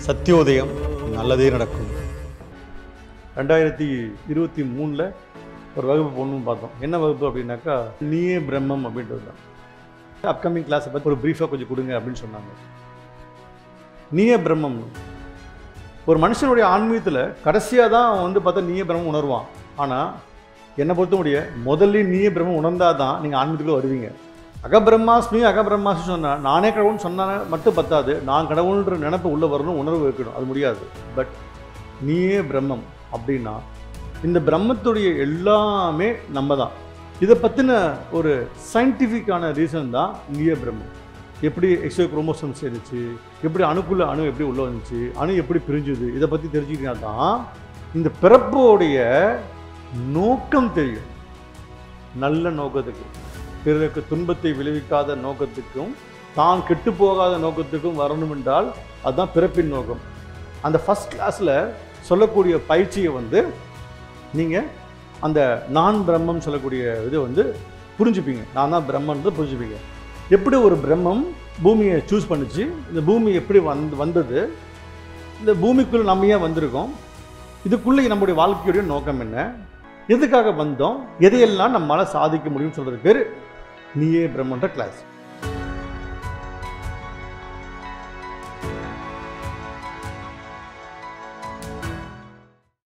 சத்தியோதயம் நல்லதே நடக்கும் ரெண்டாயிரத்தி இருபத்தி மூணில் ஒரு வகுப்பு போகணும்னு பார்த்தோம் என்ன வகுப்பு அப்படின்னாக்கா நீயே பிரம்மம் அப்படின்றது தான் அப்கமிங் கிளாஸை பற்றி ஒரு ப்ரீஃபாக கொஞ்சம் கொடுங்க அப்படின்னு சொன்னாங்க நீயே பிரம்மம் ஒரு மனுஷனுடைய ஆன்மீகத்தில் கடைசியாக தான் அவன் வந்து பார்த்தா நீயே பிரம்மம் உணர்வான் ஆனால் என்னை பொறுத்த முடிய முதல்ல நீயே பிரம்மம் உணர்ந்தால் தான் நீங்கள் ஆன்மீகத்துக்குள்ள வருவீங்க அகபிரம்மாஸ்மி அகபிரம்மாஸ்மி சொன்னால் நானே கடவுள்னு சொன்னால் மட்டும் பத்தாது நான் கடவுள்ன்ற நினப்பு உள்ளே வரணும் உணர்வு இருக்கணும் அது முடியாது பட் நீயே பிரம்மம் அப்படின்னா இந்த பிரம்மத்துடைய எல்லாமே நம்ம தான் இதை பற்றின ஒரு சயின்டிஃபிக்கான ரீசன் தான் நீயே பிரம்மம் எப்படி எக்ஸோ குரோமோசோம் சேர்ந்துச்சு எப்படி அணுக்குள்ள அணு எப்படி உள்ள வந்துச்சு அணு எப்படி பிரிஞ்சுது இதை பற்றி தெரிஞ்சுக்கிட்டா தான் இந்த பிறப்போடைய நோக்கம் தெரியும் நல்ல நோக்கத்துக்கு பிறருக்கு துன்பத்தை விளைவிக்காத நோக்கத்துக்கும் தான் கெட்டு போகாத நோக்கத்துக்கும் வரணும் என்றால் அதுதான் பிறப்பின் நோக்கம் அந்த ஃபஸ்ட் கிளாஸில் சொல்லக்கூடிய பயிற்சியை வந்து நீங்கள் அந்த நான் பிரம்மம் சொல்லக்கூடிய இது வந்து புரிஞ்சுப்பீங்க நான் தான் பிரம்மன்றது புரிஞ்சுப்பீங்க எப்படி ஒரு பிரம்மம் பூமியை சூஸ் பண்ணுச்சு இந்த பூமி எப்படி வந்து வந்தது இந்த பூமிக்குள்ளே நம்ம ஏன் வந்திருக்கோம் இதுக்குள்ளே நம்முடைய வாழ்க்கையுடைய நோக்கம் என்ன எதுக்காக வந்தோம் எதையெல்லாம் நம்மளால் சாதிக்க முடியும்னு சொல்கிறது பேர் நீயே பிரம்மன்ற கிளாஸ்